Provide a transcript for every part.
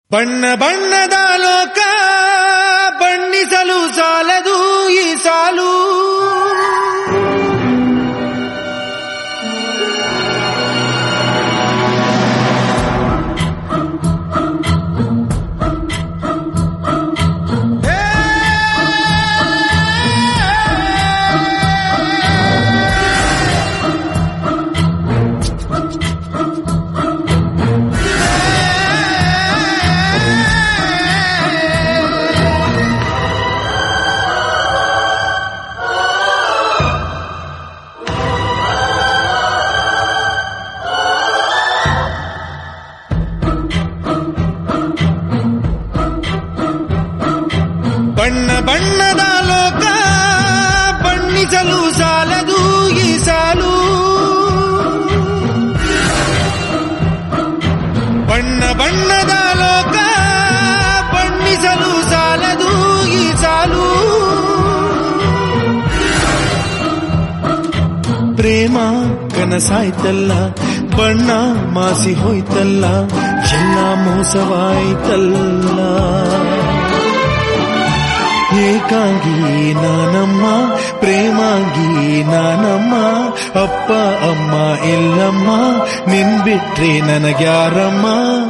ಬಣ್ಣ ಬಣ್ಣದ ಲೋಕ ಬಣ್ಣಿಸಲು ಸಾಲದು ಈ ಸಾಲು ಬಣ್ಣ ಬಣ್ಣದ ಲೋಕ ಬಣ್ಣಿಸಲು ಸಾಲದು ಈ ಸಾಲು ಬಣ್ಣ ಬಣ್ಣದ ಲೋಕ ಬಣ್ಣಿಸಲು ಸಾಲದು ಈ ಸಾಲು ಪ್ರೇಮ ಕನಸಾಯ್ತಲ್ಲ ಬಣ್ಣ ಮಾಸಿ ಹೋಯ್ತಲ್ಲ ಎಲ್ಲ ಮೋಸವಾಯ್ತಲ್ಲ ಏಕಾಂಗಿ ನಾನಮ್ಮ ಪ್ರೇಮಾಂಗಿ ನಾನಮ್ಮ ಅಪ್ಪ ಅಮ್ಮ ಇಲ್ಲಮ್ಮ ನಿನ್ ಬಿಟ್ರೆ ನನಗ್ಯಾರಮ್ಮ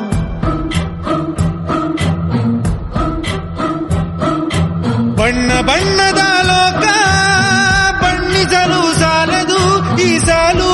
ಬಣ್ಣ ಬಣ್ಣದ ಲೋಕ ಬಣ್ಣಿಸಲು ಸಾಲದು ಈ ಸಾಲು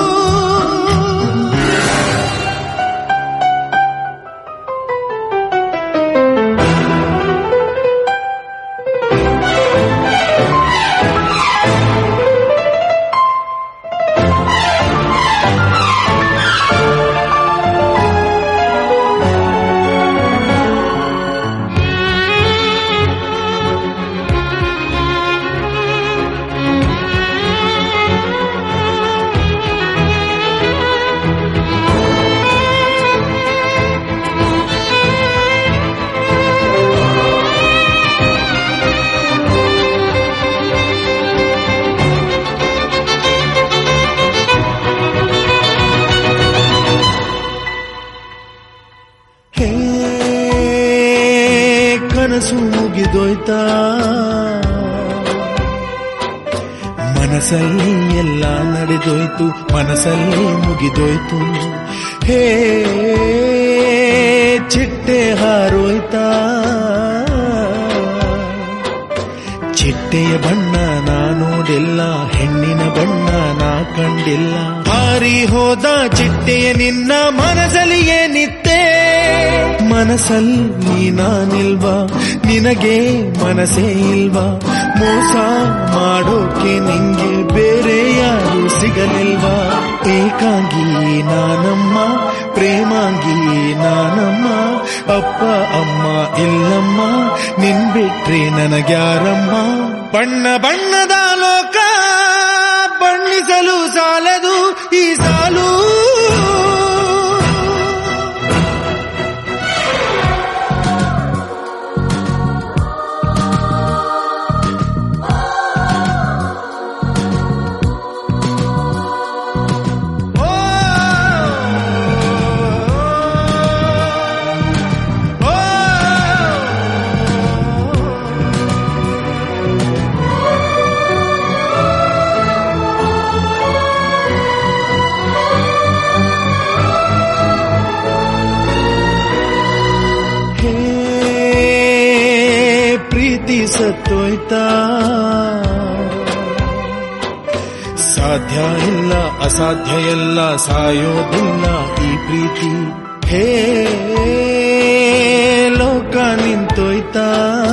ಹೇ ಕನಸು ಮುಗಿದೋಯ್ತಾ ಮನಸ್ಸಲ್ಲಿ ಎಲ್ಲ ನಡೆದೋಯ್ತು ಮನಸ್ಸಲ್ಲಿ ಮುಗಿದೋಯ್ತು ಹೇ ಚಿಟ್ಟೆ ಹಾರೋಯ್ತಾ ಚಿಟ್ಟೆಯ ಬಣ್ಣ ನಾ ನೋಡಿಲ್ಲ ಹೆಣ್ಣಿನ ಬಣ್ಣ ನಾ ಕಂಡಿಲ್ಲ ಹಾರಿ ಹೋದ ಚಿಟ್ಟೆಯ ನಿನ್ನ ಮನಸ್ಸಲ್ಲಿ ಏನಿತ್ತೆ ಮನಸ್ಸಲ್ಲಿ ನಾನಿಲ್ವಾ ನಿನಗೆ ಮನಸ್ಸೇ ಇಲ್ವಾ ಮೋಸ ಮಾಡೋಕೆ ನಿಂಗೆ ಬೇರೆ ಯಾರು ಸಿಗಲಿಲ್ವಾ ಏಕಾಂಗಿ ನಾನಮ್ಮ ಪ್ರೇಮಾಂಗಿ ನಾನಮ್ಮ ಅಪ್ಪ ಅಮ್ಮ ಇಲ್ಲಮ್ಮ ನಿನ್ ಬಿಟ್ರೆ ನನಗ್ಯಾರಮ್ಮ ಬಣ್ಣ ಬಣ್ಣದ ಲೋಕ ಬಣ್ಣಿಸಲು ಸಾಲದು ಈ ಸಾಲು ಓ ಓ ಹೇ ಪ್ರೀತಿ ಸತ್ತೋಯ್ತಾ ಸಾಧ್ಯ ಇಲ್ಲ ಅಸಾಧ್ಯ ಎಲ್ಲ ಸಾಯೋದಿಲ್ಲ ಈ ಪ್ರೀತಿ ಹೇ ಲೋಕ ನಿಂತೋಯ್ತಾ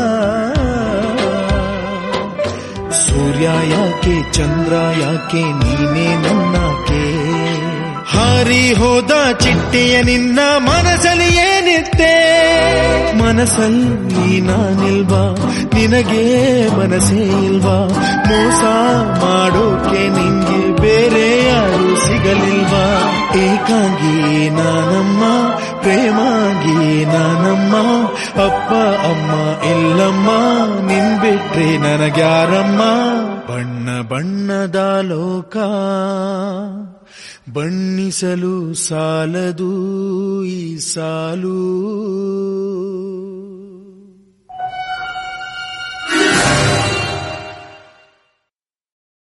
ಸೂರ್ಯ ಯಾಕೆ ಚಂದ್ರ ಯಾಕೆ ನೀನೇ ನನ್ನಾಕೆ ಹಾರಿ ಹೋದ ಚಿಟ್ಟೆಯ ನಿನ್ನ ಮನಸ್ಸಲ್ಲಿ ಏನಿತ್ತೆ ಮನಸ್ಸಲ್ಲಿ ನಾನಿಲ್ವಾ ನಿನಗೆ ಮನಸ್ಸೇ ಇಲ್ವಾ ಮೋಸ ಮಾಡೋಕೆ ನಿಂಗೆ ಬೇರೆ ಯಾರು ಸಿಗಲಿಲ್ವಾ ಏಕಾಂಗಿ ನಾನಮ್ಮ ಪ್ರೇಮಾಗಿ ನಾನಮ್ಮ ಅಪ್ಪ ಅಮ್ಮ ಇಲ್ಲಮ್ಮ ನಿನ್ ಬಿಟ್ರೆ ನನಗ್ಯಾರಮ್ಮ ಬಣ್ಣ ಬಣ್ಣದ ಲೋಕ ಬಣ್ಣಿಸಲು ಸಾಲದು ಈ ಸಾಲು